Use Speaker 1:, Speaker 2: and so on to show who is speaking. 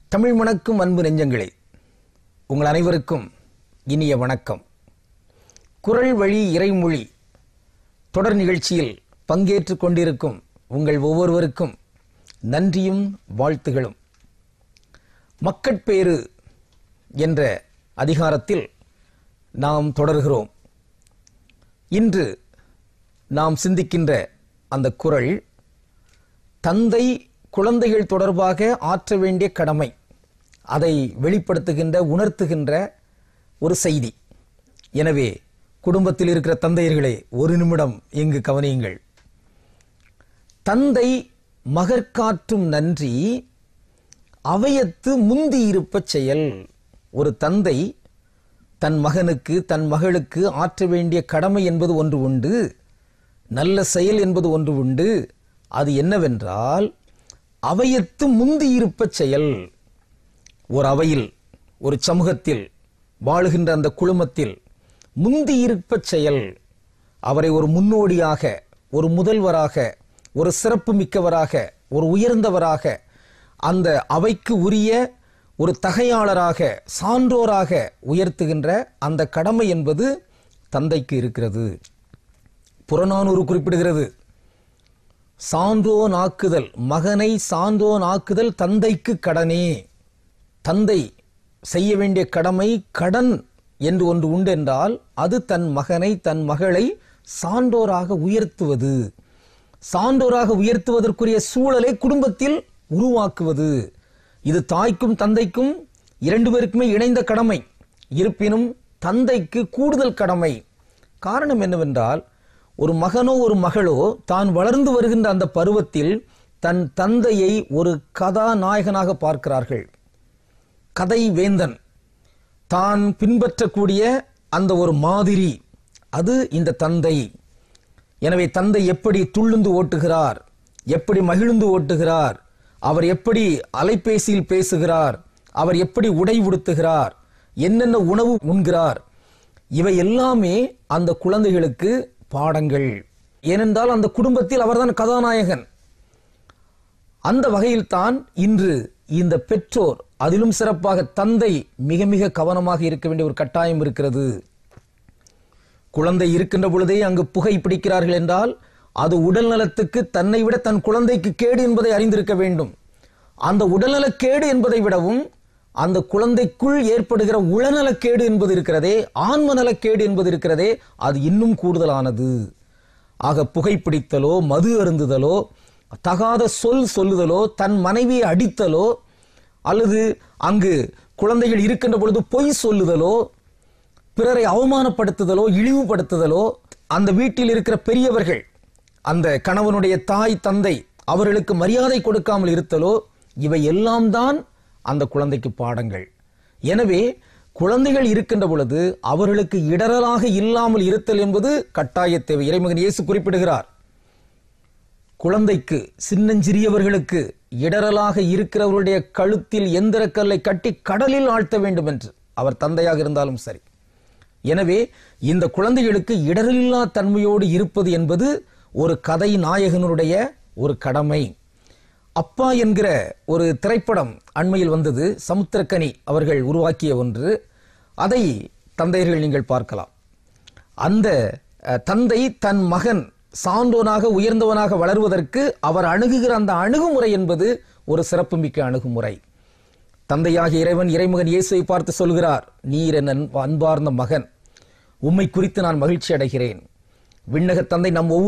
Speaker 1: தமிழ் மணக்கும் அன்பு நெஞ்சங்களே உங்கள் அனைவருக்கும் இனிய வணக்கம் குரல் வழி இறைமொழி தொடர் நிகழ்ச்சியில் பங்கேற்றுக் கொண்டிருக்கும் உங்கள் ஒவ்வொருவருக்கும் நன்றியும் வாழ்த்துகளும் மக்கட்பேறு என்ற அதிகாரத்தில் நாம் தொடர்கிறோம் இன்று நாம் சிந்திக்கின்ற அந்த குரல் தந்தை குழந்தைகள் தொடர்பாக ஆற்ற வேண்டிய கடமை அதை வெளிப்படுத்துகின்ற உணர்த்துகின்ற ஒரு செய்தி எனவே குடும்பத்தில் இருக்கிற தந்தையர்களே ஒரு நிமிடம் இங்கு கவனியுங்கள் தந்தை மகற்காற்றும் நன்றி அவையத்து முந்தி இருப்பச் செயல் ஒரு தந்தை தன் மகனுக்கு தன் மகளுக்கு ஆற்ற வேண்டிய கடமை என்பது ஒன்று உண்டு நல்ல செயல் என்பது ஒன்று உண்டு அது என்னவென்றால் அவையத்து முந்தி இருப்பச் செயல் ஒரு அவையில் ஒரு சமூகத்தில் வாழுகின்ற அந்த குழுமத்தில் முந்தி இருப்பச் செயல் அவரை ஒரு முன்னோடியாக ஒரு முதல்வராக ஒரு சிறப்பு மிக்கவராக ஒரு உயர்ந்தவராக அந்த அவைக்கு உரிய ஒரு தகையாளராக சான்றோராக உயர்த்துகின்ற அந்த கடமை என்பது தந்தைக்கு இருக்கிறது புறநானூறு குறிப்பிடுகிறது சான்றோன் ஆக்குதல் மகனை சான்றோன் ஆக்குதல் தந்தைக்கு கடனே தந்தை செய்ய வேண்டிய கடமை கடன் என்று ஒன்று உண்டு என்றால் அது தன் மகனை தன் மகளை சான்றோராக உயர்த்துவது சான்றோராக உயர்த்துவதற்குரிய சூழலை குடும்பத்தில் உருவாக்குவது இது தாய்க்கும் தந்தைக்கும் இரண்டு பேருக்குமே இணைந்த கடமை இருப்பினும் தந்தைக்கு கூடுதல் கடமை காரணம் என்னவென்றால் ஒரு மகனோ ஒரு மகளோ தான் வளர்ந்து வருகின்ற அந்த பருவத்தில் தன் தந்தையை ஒரு கதாநாயகனாக பார்க்கிறார்கள் கதை வேந்தன் தான் பின்பற்றக்கூடிய அந்த ஒரு மாதிரி அது இந்த தந்தை எனவே தந்தை எப்படி துள்ளுந்து ஓட்டுகிறார் எப்படி மகிழ்ந்து ஓட்டுகிறார் அவர் எப்படி அலைபேசியில் பேசுகிறார் அவர் எப்படி உடை உடுத்துகிறார் என்னென்ன உணவு உண்கிறார் இவை எல்லாமே அந்த குழந்தைகளுக்கு பாடங்கள் ஏனென்றால் அந்த குடும்பத்தில் அவர்தான் கதாநாயகன் அந்த வகையில்தான் இன்று இந்த பெற்றோர் அதிலும் சிறப்பாக தந்தை மிக மிக கவனமாக இருக்க வேண்டிய ஒரு கட்டாயம் இருக்கிறது குழந்தை இருக்கின்ற பொழுதே அங்கு புகை பிடிக்கிறார்கள் என்றால் அது உடல் நலத்துக்கு தன்னை விட தன் குழந்தைக்கு கேடு என்பதை அறிந்திருக்க வேண்டும் அந்த உடல்நலக் கேடு என்பதை விடவும் அந்த குழந்தைக்குள் ஏற்படுகிற உளநலக்கேடு என்பது இருக்கிறதே ஆன்ம நலக்கேடு என்பது இருக்கிறதே அது இன்னும் கூடுதலானது ஆக புகைப்பிடித்தலோ மது அருந்துதலோ தகாத சொல் சொல்லுதலோ தன் மனைவியை அடித்தலோ அல்லது அங்கு குழந்தைகள் இருக்கின்ற பொழுது பொய் சொல்லுதலோ பிறரை அவமானப்படுத்துதலோ இழிவுபடுத்துதலோ அந்த வீட்டில் இருக்கிற பெரியவர்கள் அந்த கணவனுடைய தாய் தந்தை அவர்களுக்கு மரியாதை கொடுக்காமல் இருத்தலோ இவை எல்லாம் தான் அந்த குழந்தைக்கு பாடங்கள் எனவே குழந்தைகள் இருக்கின்ற பொழுது அவர்களுக்கு இடரலாக இல்லாமல் இருத்தல் என்பது கட்டாய தேவை இறைமகன் இயேசு குறிப்பிடுகிறார் குழந்தைக்கு சின்னஞ்சிறியவர்களுக்கு இடரலாக இருக்கிறவருடைய கழுத்தில் எந்திரக்கல்லை கட்டி கடலில் ஆழ்த்த வேண்டும் என்று அவர் தந்தையாக இருந்தாலும் சரி எனவே இந்த குழந்தைகளுக்கு இடரில்லா தன்மையோடு இருப்பது என்பது ஒரு கதை நாயகனுடைய ஒரு கடமை அப்பா என்கிற ஒரு திரைப்படம் அண்மையில் வந்தது சமுத்திரக்கனி அவர்கள் உருவாக்கிய ஒன்று அதை தந்தையர்கள் நீங்கள் பார்க்கலாம் அந்த அஹ், தந்தை தன் மகன் சான்றோனாக உயர்ந்தவனாக வளர்வதற்கு அவர் அணுகுகிற அந்த அணுகுமுறை என்பது ஒரு சிறப்புமிக்க அணுகுமுறை தந்தையாகிய இறைவன் இறைமகன் இயேசுவை பார்த்து சொல்கிறார் நீர் என் அன்ப- அன்பார்ந்த மகன் உம்மை குறித்து நான் மகிழ்ச்சி அடைகிறேன் விண்ணக தந்தை நம் ஒவ்வொரு